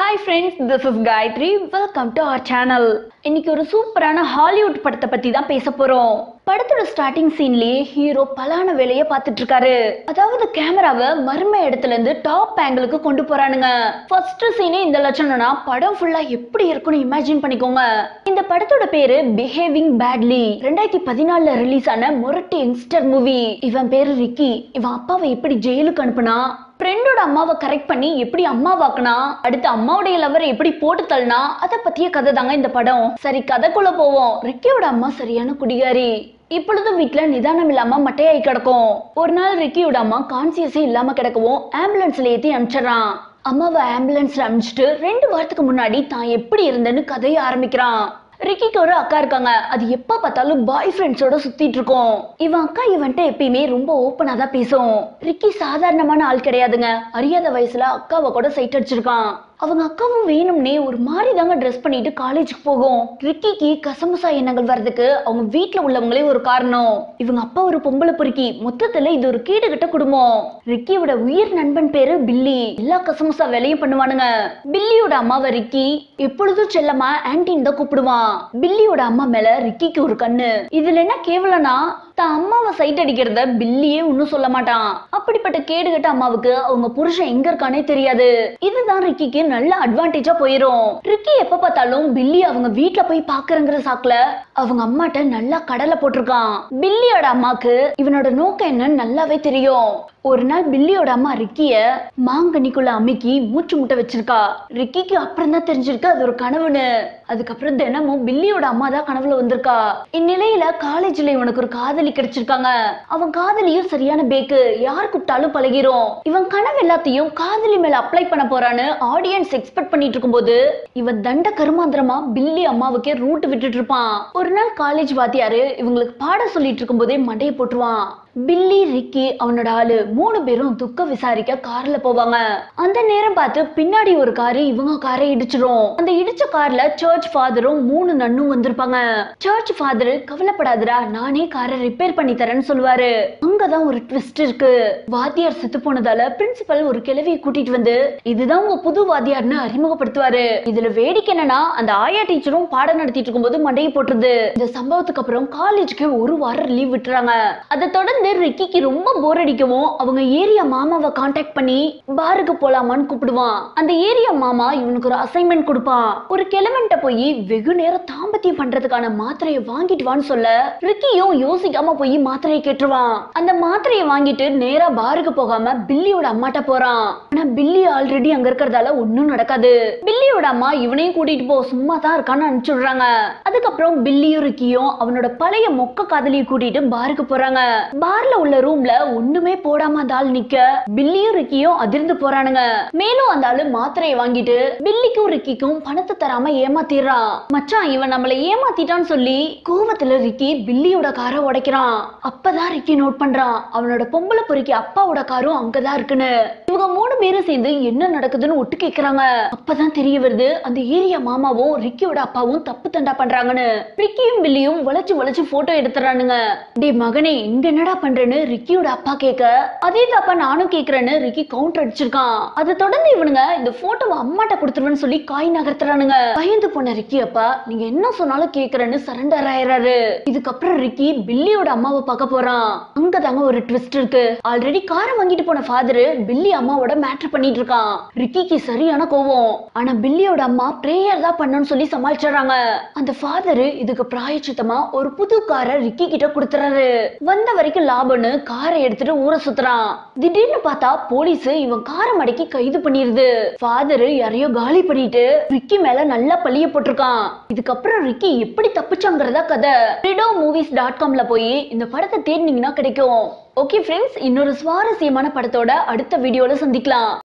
hi friends this is Gayathri welcome to our channel இன்னைக்கு ஒரு சூப்பரான ஹாலிவுட் படத்தை பத்தி தான் பேச போறோம் படத்தோட ஸ்டார்டிங் சீன்லயே ஹீரோ பலான வேலையை பார்த்துட்டு இருக்காரு அதாவது கேமராவை மர்ம இடத்துல இருந்து டாப் ஆங்கிளுக்கு கொண்டு போறானுங்க ஃபர்ஸ்ட் சீனே இந்த லட்சணம்னா படம் ஃபுல்லா எப்படி இருக்கும்னு இமேஜின் பண்ணிக்கோங்க இந்த படத்தோட பேரு பிஹேவிங் பேட்லி ரெண்டாயிரத்தி பதினாலுல ரிலீஸ் ஆன முரட்டு யங்ஸ்டர் மூவி இவன் பேரு ரிக்கி இவன் அப்பாவை எப்படி ஜெயிலுக்கு அனுப்புனா ஃப்ரெண்டோட அம்மாவை கரெக்ட் பண்ணி எப்படி அம்மாவாக்குனா அடுத்து அம்மாவுடைய லவரை எப்படி போட்டு தள்ளினா அதை பத்திய கதை தாங்க இந்த படம் சரி கதைக்குள்ள போவோம் ரிக்கியோட அம்மா சரியான குடிகாரி இப்பொழுதும் வீட்ல நிதானம் இல்லாம மட்டையாகி கிடக்கும் ஒரு நாள் ரிக்கியோட அம்மா கான்சியஸே இல்லாம கிடக்கவும் ஆம்புலன்ஸ்ல ஏத்தி அனுப்பிச்சிடறான் அம்மாவை ஆம்புலன்ஸ்ல அனுப்பிச்சிட்டு ரெண்டு வாரத்துக்கு முன்னாடி தான் எப்படி இருந்தேன்னு கதையை ஆரம்பிக்கிறான் ரிக்கிக்கு ஒரு அக்கா இருக்காங்க அது எப்ப பார்த்தாலும் பாய் ஃப்ரெண்ட்ஸோட சுத்திட்டு இருக்கோம் இவன் அக்கா இவன்ட்ட எப்பயுமே ரொம்ப ஓப்பனா தான் பேசும் ரிக்கி சாதாரணமான ஆள் கிடையாதுங்க அறியாத வயசுல அக்காவை கூட சைட் அடிச்சிருக்கான் அவங்க அக்காவும் வேணும்னே ஒரு மாதிரி தாங்க ட்ரெஸ் பண்ணிட்டு காலேஜுக்கு போகும் ரிக்கிக்கு கசமுசா எண்ணங்கள் வர்றதுக்கு அவங்க வீட்ல உள்ளவங்களே ஒரு காரணம் இவங்க அப்பா ஒரு பொம்பளை பொறுக்கி மொத்தத்துல இது ஒரு கீடுகட்ட குடும்பம் ரிக்கியோட உயிர் நண்பன் பேரு பில்லி எல்லா கசமுசா வேலையும் பண்ணுவானுங்க பில்லியோட அம்மாவை ரிக்கி எப்பொழுதும் செல்லமா ஆன்டின்னு தான் கூப்பிடுவான் பில்லியோட அம்மா மேல ரிக்கிக்கு ஒரு கண்ணு இதுல என்ன கேவலனா தான் அம்மாவை சைட் அடிக்கிறத பில்லியே ஒன்னும் சொல்ல மாட்டான் அப்படிப்பட்ட கேடுகட்ட அம்மாவுக்கு அவங்க புருஷன் எங்க இருக்கானே தெரியாது இதுதான் ரிக்கிக்கு நல்ல அட்வான்டேஜா போயிரும் ரிக்கி எப்ப பார்த்தாலும் பில்லி அவங்க வீட்ல போய் பாக்குறங்கிற சாக்குல அவங்க அம்மாட்ட நல்லா கடலை போட்டிருக்கான் பில்லியோட அம்மாக்கு இவனோட நோக்கம் என்னன்னு நல்லாவே தெரியும் ஒரு நாள் பில்லியோட அம்மா ரிக்கிய மாங்கனிக்குள்ள அமுக்கி மூச்சு முட்டை வச்சிருக்கா ரிக்கிக்கு அப்புறம் தான் தெரிஞ்சிருக்கு அது ஒரு கனவுன்னு அதுக்கப்புறம் தினமும் பில்லியோட அம்மா தான் கனவுல வந்திருக்கா இந்நிலையில காலேஜ்ல இவனுக்கு ஒரு காதலி கிடைச்சிருக்காங்க அவன் காதலியும் சரியான பேக்கு யார் கூப்பிட்டாலும் பழகிரும் இவன் கனவு எல்லாத்தையும் காதலி மேல அப்ளை பண்ண போறான்னு ஆடியன்ஸ் எக்ஸ்பெக்ட் பண்ணிட்டு இருக்கும்போது இவன் தண்ட கருமாந்திரமா பில்லி அம்மாவுக்கே ரூட் விட்டுட்டு இருப்பான் ஒரு நாள் காலேஜ் வாத்தியாரு இவங்களுக்கு பாட சொல்லிட்டு இருக்கும்போதே மண்டையை போட்டுருவான் பில்லி ரிக்கி அவனோட ஆளு மூணு பேரும் துக்க விசாரிக்க கார்ல போவாங்க அந்த நேரம் பார்த்து பின்னாடி ஒரு காரு இவங்க காரை இடிச்சிரும் அந்த இடிச்ச கார்ல சர்ச் ஃபாதரும் மூணு நன்னும் வந்திருப்பாங்க சர்ச் ஃபாதர் கவலைப்படாதடா நானே காரை ரிப்பேர் பண்ணி தரேன்னு சொல்லுவாரு அங்கதான் ஒரு ட்விஸ்ட் இருக்கு வாத்தியார் செத்து போனதால பிரின்சிபல் ஒரு கிழவியை கூட்டிட்டு வந்து இதுதான் உங்க புது வாத்தியார்னு அறிமுகப்படுத்துவாரு இதுல வேடிக்கை என்னன்னா அந்த ஆயா டீச்சரும் பாடம் நடத்திட்டு இருக்கும்போது மண்டையை போட்டுருது இந்த சம்பவத்துக்கு அப்புறம் காலேஜுக்கு ஒரு வாரம் லீவ் விட்டுறாங்க அதை தொடர்ந்து ரிக்கிக்கு ரொம்ப போர் அடிக்கவும் அவங்க ஏரியா மாமாவை காண்டாக்ட் பண்ணி பாருக்கு போலாமான்னு கூப்பிடுவான் அந்த ஏரியா மாமா இவனுக்கு ஒரு அசைன்மெண்ட் கொடுப்பான் ஒரு கிழவன்ட்ட போய் வெகு நேரம் தாம்பத்தியம் பண்றதுக்கான மாத்திரையை வாங்கிட்டு வான்னு சொல்ல ரிக்கியும் யோசிக்காம போய் மாத்திரையை கேட்டுருவான் அந்த மாத்திரையை வாங்கிட்டு நேரா பாருக்கு போகாம பில்லியோட அம்மாட்ட போறான் ஆனா பில்லி ஆல்ரெடி அங்க இருக்கிறதால ஒண்ணும் நடக்காது பில்லியோட அம்மா இவனையும் கூட்டிட்டு போ சும்மா தான் இருக்கான்னு அனுப்பிச்சுடுறாங்க அதுக்கப்புறம் பில்லியும் ரிக்கியும் அவனோட பழைய மொக்க காதலியை கூட்டிட்டு பாருக்கு போறாங்க பார்ல உள்ள ரூம்ல ஒண்ணுமே போடாம அந்த ஆள் நிக்க பில்லியும் ரிக்கியும் அதிர்ந்து போறானுங்க மேலும் அந்த ஆளு மாத்திரையை வாங்கிட்டு பில்லிக்கும் ரிக்கிக்கும் பணத்தை தராம ஏமாத்திடுறான் மச்சான் இவன் நம்மள ஏமாத்திட்டான்னு சொல்லி கோவத்துல ரிக்கி பில்லியோட காரை உடைக்கிறான் அப்பதான் ரிக்கி நோட் பண்றான் அவனோட பொம்பளை பொறுக்கி அப்பாவோட காரும் அங்கதான் இருக்குன்னு இவங்க மூணு பேரும் சேர்ந்து என்ன நடக்குதுன்னு ஒட்டு கேக்குறாங்க அப்பதான் தெரிய வருது அந்த ஏரியா மாமாவும் ரிக்கியோட அப்பாவும் தப்பு தண்டா பண்றாங்கன்னு ரிக்கியும் பில்லியும் வளைச்சு வளைச்சு போட்டோ எடுத்துறானுங்க டேய் மகனே இங்க என்னடா பண்றேன்னு ரிக்கியோட அப்பா கேட்க அதே தப்பா நானும் கேக்குறேன்னு ரிக்கி கவுண்டர் அடிச்சிருக்கான் அதை தொடர்ந்து இவனுங்க இந்த போட்டோவை அம்மாட்ட கொடுத்துருவேன்னு சொல்லி காய் நகர்த்துறானுங்க பயந்து போன ரிக்கி அப்பா நீங்க என்ன சொன்னாலும் கேக்குறேன்னு சரண்டர் ஆயிடுறாரு இதுக்கப்புறம் ரிக்கி பில்லியோட அம்மாவை பார்க்க போறான் அங்கதாங்க ஒரு ட்விஸ்ட் இருக்கு ஆல்ரெடி காரை வாங்கிட்டு போன ஃபாதர் பில்லி அம்மாவோட மேட்டர் பண்ணிட்டு இருக்கான் ரிக்கிக்கு சரியான கோவம் ஆனா பில்லியோட அம்மா பிரேயர் தான் பண்ணணும்னு சொல்லி சமாளிச்சிடுறாங்க அந்த ஃபாதர் இதுக்கு பிராயச்சித்தமா ஒரு புது காரை ரிக்கி கிட்ட கொடுத்துறாரு வந்த வரைக்கும் லாபம்னு காரை எடுத்துட்டு ஊரை சுத்துறான் திடீர்னு பார்த்தா போலீஸ் இவன் காரை மடக்கி கைது பண்ணிருது ஃபாதர் யாரையோ காலி பண்ணிட்டு ரிக்கி மேல நல்லா பழிய போட்டிருக்கான் இதுக்கப்புறம் ரிக்கி எப்படி தப்பிச்சாங்கிறதா கதை ரிடோ மூவிஸ் டாட் காம்ல போய் இந்த படத்தை தேடினீங்கன்னா கிடைக்கும் ஓகே ஃப்ரெண்ட்ஸ் இன்னொரு சுவாரஸ்யமான படத்தோட அடுத்த வீடியோல சந்திக்கலாம்